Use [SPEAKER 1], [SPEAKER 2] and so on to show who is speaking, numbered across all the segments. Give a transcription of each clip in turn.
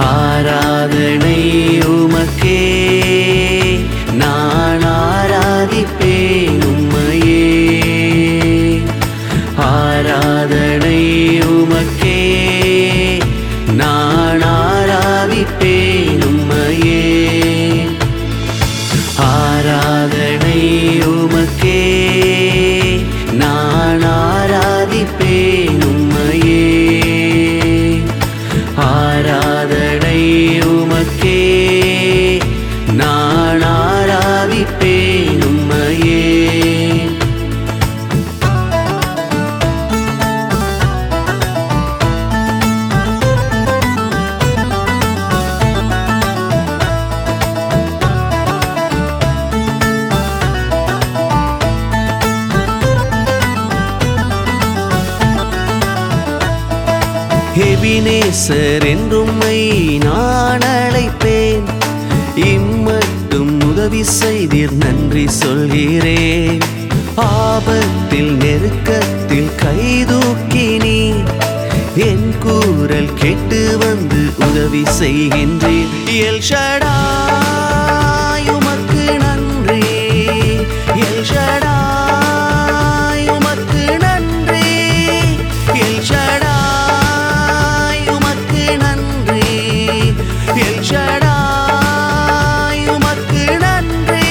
[SPEAKER 1] ஆராதனை உமக்கே நான் ஆராதிப்பேன் உம்மையே ஆராதனை உமக்கே நான் ஆராதிப்பேன் உம்மையே ஆராதனை உமக்கே நான் ஆராதிப்பேன் உம்மையே ஆராதனை உமக்கே நான் ஆராதிப்பேன் உம்மையே எபினேசர் என்றும்மை நான் அழைப்பேன் இம்மட்டும் உதவி செய்தீர் நன்றி சொல்கிறேன் ஆபத்தில் நெருக்கத்தில் கைதூக்கினி என் கூறல் கேட்டு வந்து உதவி செய்கின்றீர் எல் ஷடாய் உமக்கு நன்றி எல் ஷடாய் உமக்கு நன்றி எல் ஷடாய் உமக்கு நன்றி எல் ஷடாய் உமக்கு நன்றி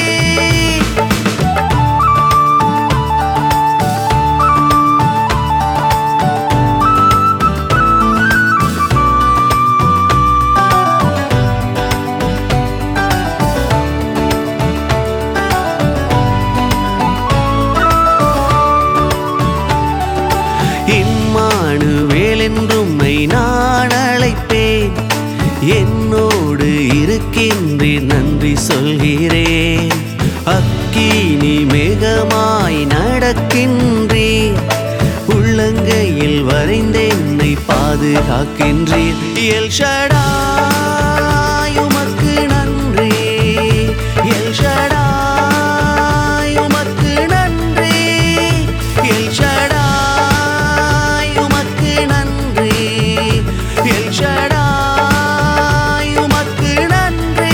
[SPEAKER 1] இம்மானுவேல் என்றும்மை நான் அழைப்பேன் என்னோடு இருக்கின்றீர் நன்றி சொல்கிறேன் அக்கினி மேகமாய் நடக்கின்றீர் உள்ளங்கையில் வரைந்தென்னை பாதுகாக்கின்றீர் எல் ஷடாய் உமக்கு நன்றி எல் ஷடாய் உமக்கு நன்றி எல் ஷடாய் உமக்கு நன்றி எல் ஷடாய் உமக்கு நன்றி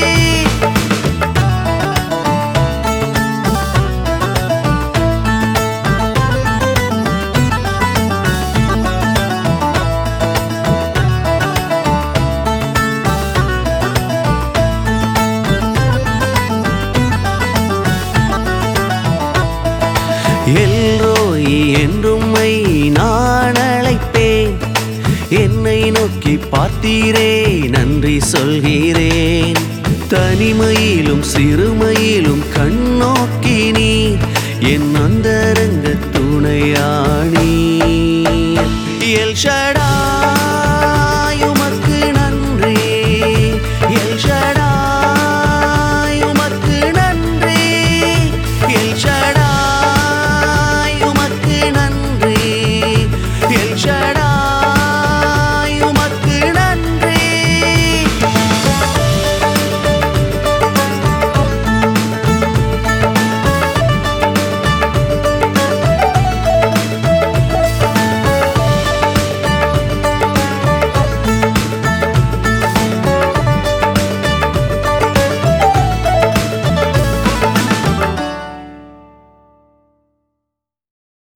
[SPEAKER 1] எல்ரோயி என்றும்மை நான் அழைப்பேன் என்னை நோக்கி பார்த்தீரே நன்றி சொல்கிறேன் தனிமையிலும் சிறுமையிலும் கண்ணோக்கி நீ என் அந்தரங்க துணையானீர்